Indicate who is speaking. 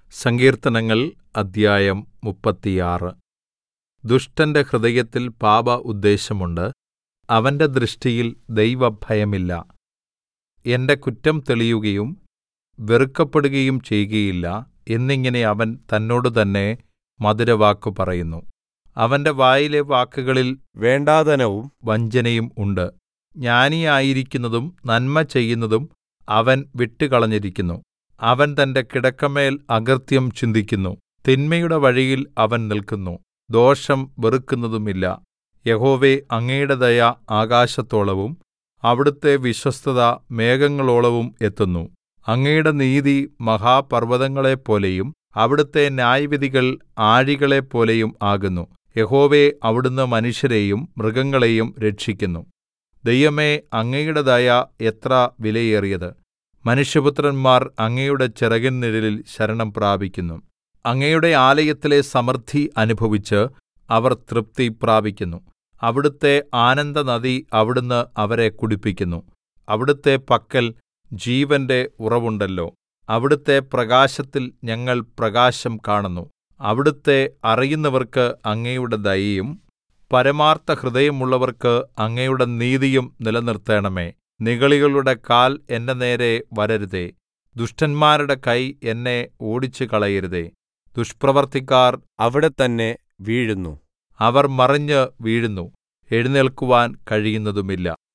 Speaker 1: സങ്കീർത്തനങ്ങൾ അദ്ധ്യായം മുപ്പത്തിയാറ് ദുഷ്ടന്റെ ഹൃദയത്തിൽ പാപ ഉദ്ദേശ്യമുണ്ട് അവന്റെ ദൃഷ്ടിയിൽ ദൈവഭയമില്ല എന്റെ കുറ്റം തെളിയുകയും വെറുക്കപ്പെടുകയും ചെയ്കയില്ല എന്നിങ്ങനെ അവൻ തന്നോടുതന്നെ മധുരവാക്കു പറയുന്നു അവന്റെ വായിലെ വാക്കുകളിൽ
Speaker 2: വേണ്ടാതനവും
Speaker 1: വഞ്ചനയും ഉണ്ട് ജ്ഞാനിയായിരിക്കുന്നതും നന്മ ചെയ്യുന്നതും അവൻ വിട്ടുകളഞ്ഞിരിക്കുന്നു അവൻ തന്റെ കിടക്കമേൽ അകൃത്യം ചിന്തിക്കുന്നു തിന്മയുടെ വഴിയിൽ അവൻ നില്ക്കുന്നു ദോഷം വെറുക്കുന്നതുമില്ല യഹോവേ അങ്ങയുടെ ദയ ആകാശത്തോളവും അവിടുത്തെ വിശ്വസ്തത മേഘങ്ങളോളവും എത്തുന്നു അങ്ങയുടെ നീതി മഹാപർവ്വതങ്ങളെപ്പോലെയും അവിടുത്തെ ന്യായവിധികൾ ആഴികളെപ്പോലെയും ആകുന്നു യഹോവേ അവിടുന്ന് മനുഷ്യരെയും മൃഗങ്ങളെയും രക്ഷിക്കുന്നു ദൈവമേ അങ്ങയുടെ ദയ എത്ര വിലയേറിയത് മനുഷ്യപുത്രന്മാർ അങ്ങയുടെ ചിറകിൻ നിഴലിൽ ശരണം പ്രാപിക്കുന്നു അങ്ങയുടെ ആലയത്തിലെ സമൃദ്ധി അനുഭവിച്ച് അവർ തൃപ്തി പ്രാപിക്കുന്നു അവിടുത്തെ ആനന്ദനദി അവിടുന്ന് അവരെ കുടിപ്പിക്കുന്നു അവിടുത്തെ പക്കൽ ജീവന്റെ ഉറവുണ്ടല്ലോ അവിടുത്തെ പ്രകാശത്തിൽ ഞങ്ങൾ പ്രകാശം കാണുന്നു അവിടുത്തെ അറിയുന്നവർക്ക് അങ്ങയുടെ ദയയും പരമാർത്ഥഹൃദയമുള്ളവർക്ക് അങ്ങയുടെ നീതിയും നിലനിർത്തേണമേ നിഗളികളുടെ കാൽ എന്റെ നേരെ വരരുതേ ദുഷ്ടന്മാരുടെ കൈ എന്നെ ഓടിച്ചുകളയരുതേ ദുഷ്പ്രവൃത്തിക്കാർ
Speaker 2: അവിടെ തന്നെ വീഴുന്നു
Speaker 1: അവർ മറിഞ്ഞ് വീഴുന്നു എഴുന്നേൽക്കുവാൻ കഴിയുന്നതുമില്ല